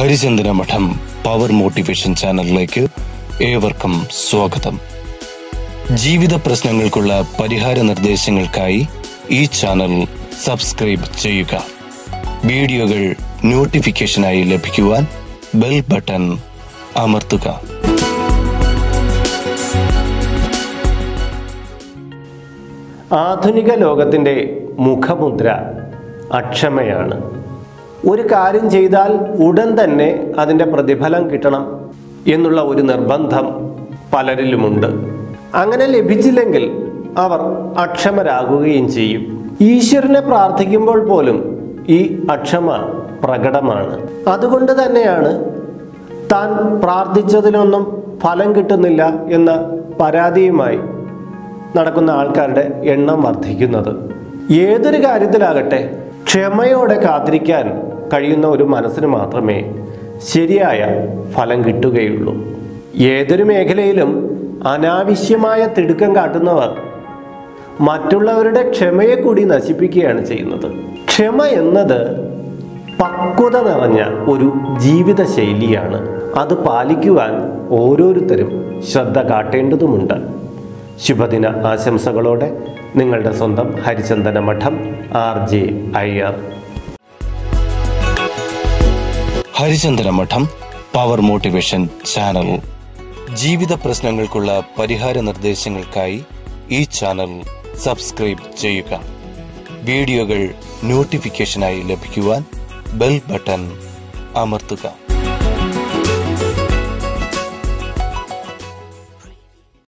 ഹരിചന്ദ്ര മഠം power motivation ചാനലിലേക്ക് ഏവർക്കും സ്വാഗതം ജീവിത പ്രശ്നങ്ങൾക്കുള്ള പരിഹാര നിർദ്ദേശങ്ങൾക്കായി ഈ ചാനൽ സബ്സ്ക്രൈബ് ചെയ്യുക വീഡിയോകൾ നോട്ടിഫിക്കേഷനായി ലഭിക്കുവാൻ ബെൽ ബട്ടൺ അമർത്തുക ആധുനിക ലോകത്തിൻ്റെ മുഖമുദ്ര അക്ഷമയാണ് ഒരു കാര്യം ചെയ്താൽ ഉടൻ തന്നെ അതിൻ്റെ പ്രതിഫലം കിട്ടണം എന്നുള്ള ഒരു നിർബന്ധം പലരിലുമുണ്ട് അങ്ങനെ ലഭിച്ചില്ലെങ്കിൽ അവർ അക്ഷമരാകുകയും ചെയ്യും ഈശ്വരനെ പ്രാർത്ഥിക്കുമ്പോൾ പോലും ഈ അക്ഷമ പ്രകടമാണ് അതുകൊണ്ട് തന്നെയാണ് താൻ പ്രാർത്ഥിച്ചതിനൊന്നും ഫലം കിട്ടുന്നില്ല എന്ന പരാതിയുമായി നടക്കുന്ന ആൾക്കാരുടെ എണ്ണം വർദ്ധിക്കുന്നത് ഏതൊരു കാര്യത്തിലാകട്ടെ ക്ഷമയോടെ കാത്തിരിക്കാൻ കഴിയുന്ന ഒരു മനസ്സിന് മാത്രമേ ശരിയായ ഫലം കിട്ടുകയുള്ളൂ ഏതൊരു മേഖലയിലും അനാവശ്യമായ തിടുക്കം കാട്ടുന്നവർ മറ്റുള്ളവരുടെ ക്ഷമയെ കൂടി നശിപ്പിക്കുകയാണ് ചെയ്യുന്നത് ക്ഷമ എന്നത് പക്വത നിറഞ്ഞ ഒരു ജീവിത ശൈലിയാണ് അത് പാലിക്കുവാൻ ഓരോരുത്തരും ശ്രദ്ധ കാട്ടേണ്ടതുമുണ്ട് ശുഭദിന ആശംസകളോടെ നിങ്ങളുടെ സ്വന്തം ഹരിചന്ദന മഠം ആർ ജെ അയ്യർ ഹരിചന്ദ്ര മഠം പവർ മോട്ടിവേഷൻ ചാനൽ ജീവിത പ്രശ്നങ്ങൾക്കുള്ള പരിഹാര നിർദ്ദേശങ്ങൾക്കായി ഈ ചാനൽ സബ്സ്ക്രൈബ് ചെയ്യുക വീഡിയോകൾ നോട്ടിഫിക്കേഷനായി ലഭിക്കുവാൻ ബെൽ ബട്ടൺ അമർത്തുക